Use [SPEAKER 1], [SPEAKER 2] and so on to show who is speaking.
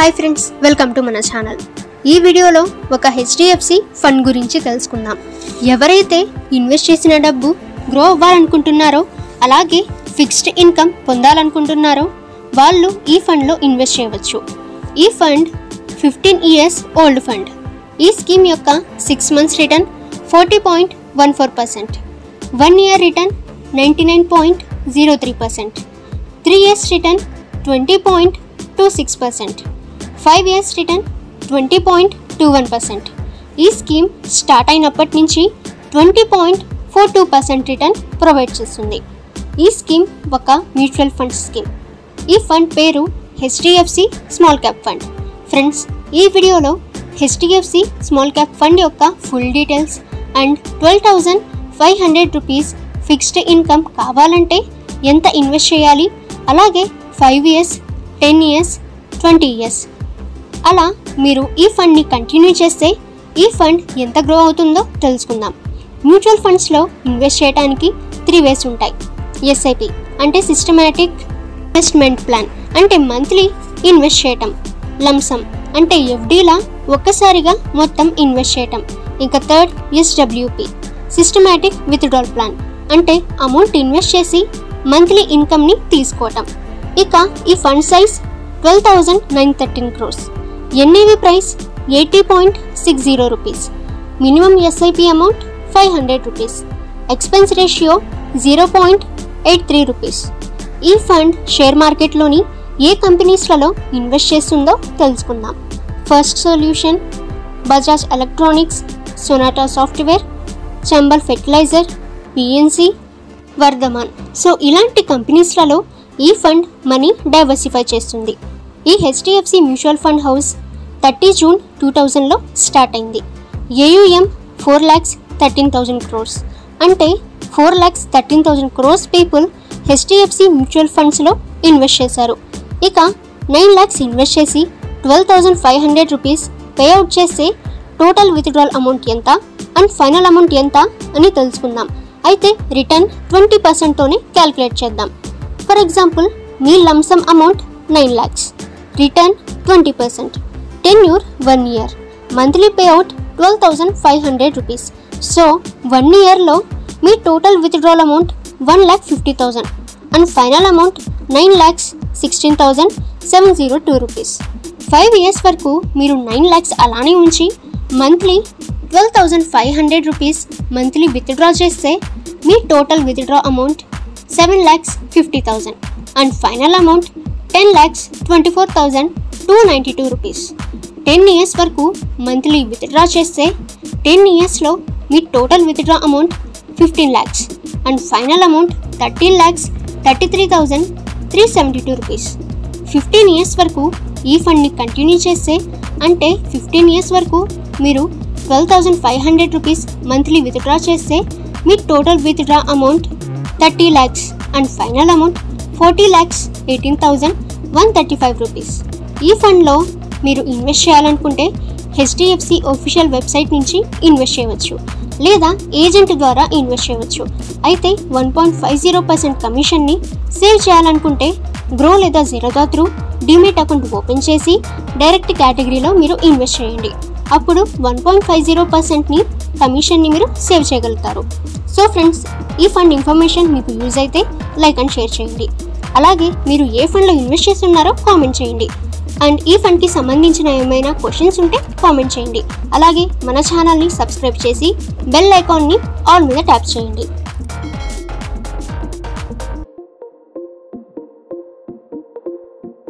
[SPEAKER 1] hi friends welcome to మన channel ఈ వీడియోలో ఒక హెచ్డిఎఫ్సి ఫండ్ గురించి తెలుసుకుందాం ఎవరైతే ఇన్వెస్ట్ చేసిన డబ్బు గ్రో అవ్వాలనుకుంటున్నారో అలాగే ఫిక్స్డ్ ఇన్కమ్ పొందాలనుకుంటున్నారో వాళ్ళు ఈ ఫండ్లో ఇన్వెస్ట్ చేయవచ్చు ఈ fund fifteen years old fund ఈ స్కీమ్ యొక్క six months return forty point one four percent one year return ninety nine point zero three percent three years return twenty point two six percent five years return twenty point two one percent ఈ scheme start అయినప్పటి నుంచి twenty point four two percent return provide చేస్తుంది ఈ scheme ఒక mutual fund scheme ఈ fund పేరు HDFC small cap fund friends ఈ వీడియోలో హెచ్డిఎఫ్సి స్మాల్ క్యాప్ ఫండ్ యొక్క full details and twelve thousand five hundred rupees fixed income కావాలంటే ఎంత ఇన్వెస్ట్ చేయాలి అలాగే five years ten years twenty years అలా మీరు ఈ ఫండ్ని కంటిన్యూ చేస్తే ఈ ఫండ్ ఎంత గ్రో అవుతుందో తెలుసుకుందాం మ్యూచువల్ ఫండ్స్లో ఇన్వెస్ట్ చేయడానికి త్రీ వేస్ ఉంటాయి ఎస్ఐపి అంటే సిస్టమేటిక్ ఇన్వెస్ట్మెంట్ ప్లాన్ అంటే మంత్లీ ఇన్వెస్ట్ చేయటం లంసమ్ అంటే ఎఫ్డీలా ఒక్కసారిగా మొత్తం ఇన్వెస్ట్ చేయటం ఇంకా third SWP systematic withdrawal plan అంటే అమౌంట్ ఇన్వెస్ట్ చేసి మంత్లీ ఇన్కమ్ని తీసుకోవటం ఇక ఈ fund size twelve thousand nine thirteen crores NAV price eighty point six zero rupees minimum SIP amount five hundred rupees expense ratio zero point eight three rupees ఈ fund share మార్కెట్లోని ఏ కంపెనీస్లలో invest చేస్తుందో తెలుసుకుందాం first solution Bajaj electronics Sonata software Chambal fertilizer PNC Vardhman so ఇలాంటి కంపెనీస్లలో ఈ fund money diversify చేస్తుంది ఈ HDFC mutual fund house thirty June two థౌజండ్లో స్టార్ట్ అయింది AUM four lakhs thirteen thousand crores అంటే four lakhs thirteen thousand crores people HDFC mutual ఫండ్స్లో ఇన్వెస్ట్ చేశారు ఇక నైన్ ల్యాక్స్ ఇన్వెస్ట్ చేసి twelve thousand five hundred rupees payout చేస్తే టోటల్ విత్డ్రాల్ అమౌంట్ ఎంత అండ్ ఫైనల్ అమౌంట్ ఎంత అని తెలుసుకుందాం అయితే రిటర్న్ ట్వంటీ పర్సెంట్తోనే క్యాలిక్యులేట్ చేద్దాం ఫర్ ఎగ్జాంపుల్ మీ lump sum amount nine lakhs return twenty percent tenure one year monthly payout twelve thousand five hundred rupees so one ఇయర్లో మీ total withdrawal amount one lakh fifty thousand and final amount nine lakhs sixteen thousand seven zero two rupees five years వరకు మీరు nine lakhs అలానే ఉంచి monthly twelve thousand five hundred rupees monthly withdraw చేస్తే మీ total withdraw amount seven lakhs fifty thousand and final amount ten lakhs twenty four thousand two ninety two rupees ten years వరకు monthly withdraw చేస్తే టెన్ ఇయర్స్లో మీ total withdraw amount fifteen lakhs and final amount thirteen lakhs thirty three thousand three seventy two rupees fifteen years వరకు ఈ ఫండ్ని continue చేస్తే అంటే ఫిఫ్టీన్ ఇయర్స్ వరకు మీరు twelve thousand five hundred rupees monthly withdraw చేస్తే మీ total withdraw amount thirty lakhs and final amount forty lakhs eighteen thousand one thirty five rupees ఈ ఫండ్లో మీరు ఇన్వెస్ట్ చేయాలనుకుంటే హెచ్డిఎఫ్సి ఒఫిషియల్ వెబ్సైట్ నుంచి ఇన్వెస్ట్ చేయవచ్చు లేదా ఏజెంట్ ద్వారా ఇన్వెస్ట్ చేయవచ్చు అయితే one point five zero percent కమిషన్ని సేవ్ చేయాలనుకుంటే గ్రో లేదా Zerodha through demat account open చేసి డైరెక్ట్ కేటగిరీలో మీరు ఇన్వెస్ట్ చేయండి అప్పుడు వన్ పాయింట్ ఫైవ్ జీరో పర్సెంట్ని కమిషన్ని మీరు సేవ్ చేయగలుగుతారు సో ఫ్రెండ్స్ ఈ ఫండ్ ఇన్ఫర్మేషన్ మీకు యూజ్ అయితే లైక్ అండ్ షేర్ చేయండి అలాగే మీరు ఏ ఫండ్లో ఇన్వెస్ట్ చేస్తున్నారో కామెంట్ చేయండి అండ్ ఈ ఫండ్కి సంబంధించిన ఏమైనా క్వశ్చన్స్ ఉంటే కామెంట్ చేయండి అలాగే మన ఛానల్ని సబ్స్క్రైబ్ చేసి బెల్ ఐకాన్ని ఆల్ మీద ట్యాప్ చేయండి